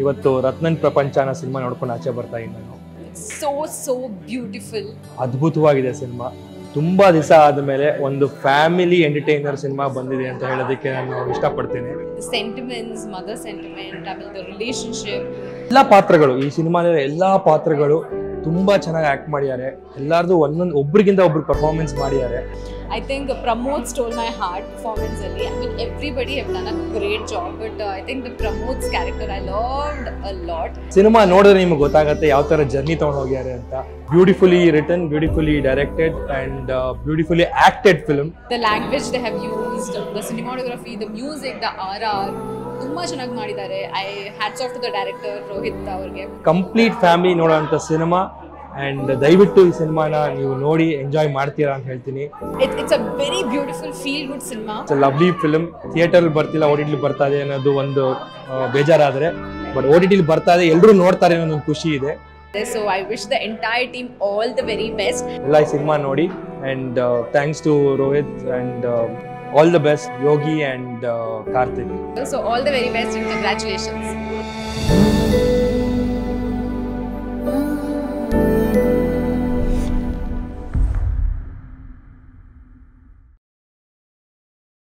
ಇವತ್ತು ರತ್ನನ್ ಪ್ರಪಂಚ ಅನ್ನೋ ಸಿನಿಮಾ ನೋಡ್ಕೊಂಡು ಆಚೆ ಬರ್ತಾ ಇದ್ದೀನಿ ನಾನು so so beautiful ಅದ್ಭುತವಾಗಿದೆ ಸಿನಿಮಾ ತುಂಬಾ ದಿವಸ ಆದಮೇಲೆ ಒಂದು ಫ್ಯಾಮಿಲಿ ಎಂಟರ್ಟೈನರ್ ಸಿನಿಮಾ ಬಂದಿದೆ ಅಂತ ಹೇಳೋದಕ್ಕೆ ನಾನು ಇಷ್ಟಪಡ್ತೀನಿ the sentiments mother sentiment i mean the relationship ಎಲ್ಲ ಪಾತ್ರಗಳು ಈ ಸಿನಿಮಾದಲ್ಲಿ ಎಲ್ಲಾ ಪಾತ್ರಗಳು ತುಂಬಾ ಚೆನ್ನಾಗಿ ಆಕ್ಟ್ ಮಾಡಿದ್ದಾರೆ ಎಲ್ಲಾರ್ದು ಒಂದೊಂದು ಒಬ್ರಿಗಿಂತ ಒಬ್ರು ಪರ್ಫಾರ್ಮೆನ್ಸ್ ಮಾಡಿದ್ದಾರೆ i think pramod stole my heart performance ali i mean everybody have done a great job but uh, i think the pramod's character i loved a lot cinema ನೋಡಿದ್ರೆ ನಿಮ್ಗೆ ಗೊತ್ತಾಗುತ್ತೆ ಯಾವ ತರ ಜರ್ನಿ ತಗೊಂಡು ಹೋಗ್ಯಾರೆ ಅಂತ beautifully written beautifully directed and beautifully acted film the language they have used the cinematography the music the rr ತುಂಬಾ ಚೆನ್ನಾಗಿ ಮಾಡಿದ್ದಾರೆ I hats off to the director Rohit ಅವ್ರಿಗೆ ಕಂಪ್ಲೀಟ್ ಫ್ಯಾಮಿಲಿ ನೋಡೋಂಥ ಸಿನಿಮಾ ಅಂಡ್ ದಯವಿಟ್ಟು ಈ ಸಿನಿಮಾನ ನೀವು ನೋಡಿ ಎಂಜಾಯ್ ಮಾಡ್ತೀರಾ ಅಂತ ಹೇಳ್ತೀನಿ It, it's a very beautiful feel good cinema it's lovely film theatre ಬರ್ತಿಲ್ಲ ಓ ಟಿ ಟಿ ಬರ್ತಾ ಇದೆ ಅನ್ನೋದು ಒಂದು ಆ, ಬೇಜಾರಾದ್ರೆ ಬಟ್ ಓ ಟಿ ಟಿಲಿ ಬರ್ತಾ ಇದೆ ಎಲ್ಲರೂ ನೋಡ್ತಾರೆ ಅನ್ನೋ ಒಂದು ಖುಷಿ ಇದೆ so i wish the entire team all the very best ಎಲ್ಲ ಈ ಸಿನಿಮಾ ನೋಡಿ and thanks to Rohit and all the best Yogi and Karthik so all the very best and congratulations